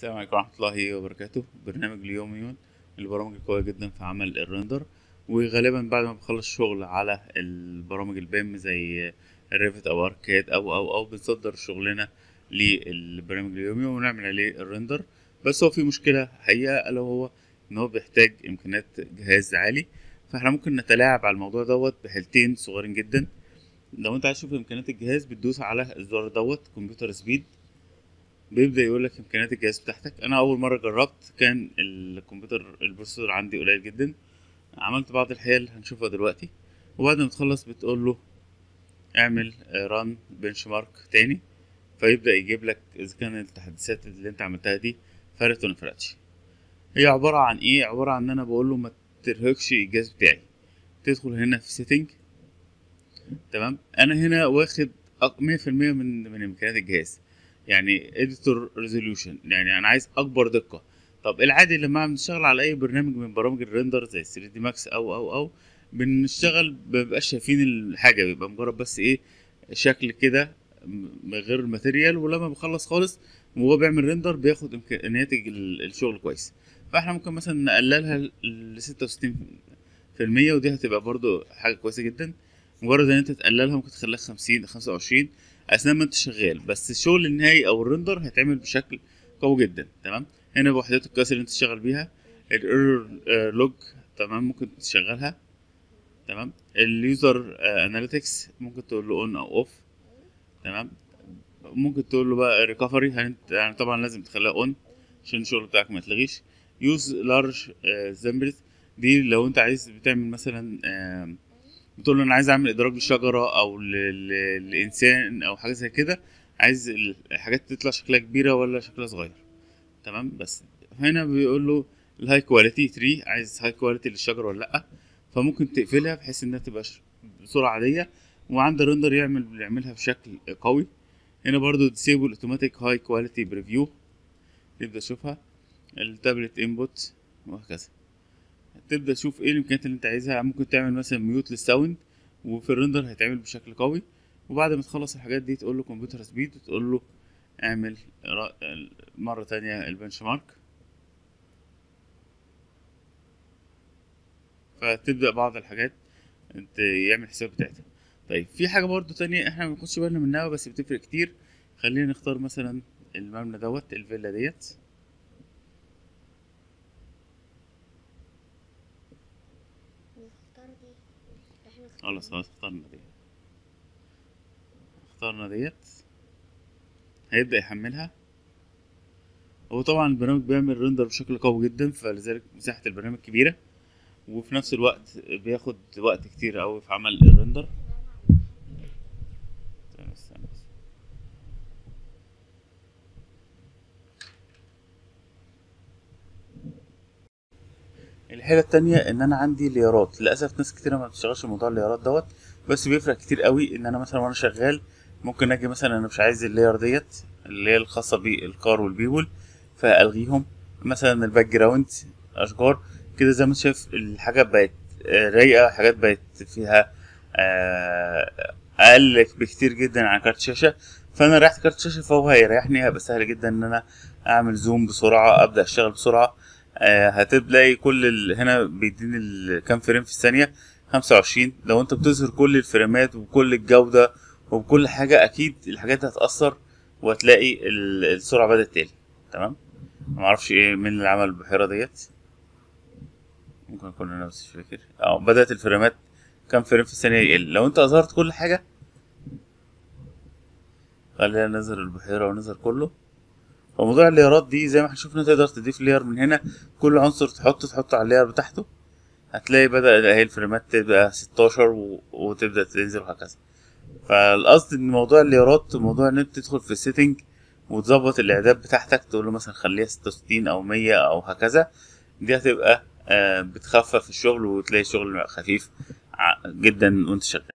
السلام عليكم ورحمة الله وبركاته برنامج اليوميون البرامج القوية جدا في عمل الرندر وغالبا بعد ما بخلص شغل على البرامج البيم زي الريفت او اركاد او او او بنصدر شغلنا للبرنامج اليومي ونعمل عليه الرندر بس هو في مشكلة حقيقة الا وهو ان هو بيحتاج امكانيات جهاز عالي فاحنا ممكن نتلاعب على الموضوع دوت بحيلتين صغيرين جدا لو انت عايز تشوف امكانيات الجهاز بتدوس على الزرار دوت كمبيوتر سبيد بيبدا يقول لك امكانيات الجهاز بتاعتك انا اول مره جربت كان الكمبيوتر البروسيسور عندي قليل جدا عملت بعض الحيل هنشوفها دلوقتي وبعد ما تخلص بتقول له اعمل ران بنش مارك تاني فيبدا يجيب لك اذا كان التحديثات اللي انت عملتها دي فرقت ولا فرقتش هي عباره عن ايه عباره عن ان انا بقول له ما ترهقش الجهاز بتاعي تدخل هنا في سيتنج تمام انا هنا واخد 100% من من امكانيات الجهاز يعني اديتور ريزوليوشن يعني انا عايز اكبر دقه طب العادي لما بنشتغل على اي برنامج من برامج الريندر زي 3 دي ماكس او او او بنشتغل مبقاش شايفين الحاجه بيبقى مجرد بس ايه شكل كده من غير الماتيريال ولما بخلص خالص وهو بيعمل ريندر بياخد امكانيات الشغل كويس فاحنا ممكن مثلا نقللها ل 66% ودي هتبقى برضو حاجه كويسه جدا مجرد ان انت تقللها ممكن تخليها 50 25 اثناء ما انت شغال بس الشغل النهائي او الرندر هيتعمل بشكل قوي جدا تمام هنا وحدات القياس اللي انت شغال بيها الايرور لوج تمام ممكن تشغلها تمام اليوزر اناليتكس ممكن تقول له اون او اوف تمام ممكن تقول له بقى ريكفري يعني طبعا لازم تخليها اون عشان الشغل بتاعك ما يتلغيش يوز لارج زامبلز دي لو انت عايز بتعمل مثلا آه بتقول له انا عايز اعمل ادراج لشجره او لانسان او حاجه زي كده عايز الحاجات تطلع شكلها كبيره ولا شكلها صغير تمام بس هنا بيقول له الهاي كواليتي تري عايز هاي كواليتي للشجره ولا لا فممكن تقفلها بحيث انها تبقى بصوره عاديه وعند الرندر يعمل يعملها بشكل قوي هنا برضو ديسيبل اوتوماتيك هاي كواليتي بريفيو تبدا تشوفها التابلت انبوت وهكذا تبدا تشوف ايه الامكانيات اللي انت عايزها ممكن تعمل مثلا ميوت للساوند وفي الرندر هيتعمل بشكل قوي وبعد ما تخلص الحاجات دي تقول له كمبيوتر سبيد وتقول له اعمل مرة تانية البنش مارك فتبدأ بعض الحاجات انت يعمل حساب بتاعتها طيب في حاجة برضو تانية احنا ما بناخدش بالنا منها بس بتفرق كتير خلينا نختار مثلا المبنى دوت الفيلا ديت خلاص خلاص اخترنا ديت اخترنا ديت هيبدأ يحملها هو طبعا البرنامج بيعمل ريندر بشكل قوي جدا فلذلك مساحة البرنامج كبيرة وفي نفس الوقت بياخد وقت كتير قوي في عمل الريندر الحيلة التانية ان انا عندي ليارات للاسف ناس كتير ما بتشتغلش موضوع الليارات دوت بس بيفرق كتير قوي ان انا مثلا وانا شغال ممكن اجي مثلا انا مش عايز اللاير ديت اللي هي الخاصة بالكار والبيبول فالغيهم مثلا الباك جراوند اشجار كده زي ما انت شايف الحاجة بقت رايقة حاجات بقت فيها اقل بكتير جدا عن كارت شاشة فانا ريحت كارت شاشة فهو هيريحني هيبقى سهل جدا ان انا اعمل زوم بسرعة ابدا اشتغل بسرعة هتلاقي كل ال... هنا بيديني ال... كام فريم في الثانية خمسة وعشرين لو انت بتظهر كل الفريمات وكل الجودة وبكل حاجة اكيد الحاجات هتأثر وهتلاقي السرعة بدأت تقل تمام معرفش ايه مين اللي عمل البحيرة ديت ممكن اكون انا بس مش فاكر اه بدأت الفريمات كام فريم في الثانية يقل لو انت اظهرت كل حاجة خلينا نظهر البحيرة ونظهر كله فموضوع الليارات دي زي ما احنا شفنا تقدر تضيف لير من هنا كل عنصر تحطه تحطه على اللير بتاعته هتلاقي بدأ اهي الفريمات تبقى 16 و... وتبدأ تنزل وهكذا فالقصد ان موضوع الليارات موضوع ان انت تدخل في السيتنج وتظبط الاعداد بتاعتك تقول له مثلا خليها 66 او 100 او هكذا دي هتبقى بتخفف الشغل وتلاقي الشغل خفيف جدا وانت شغال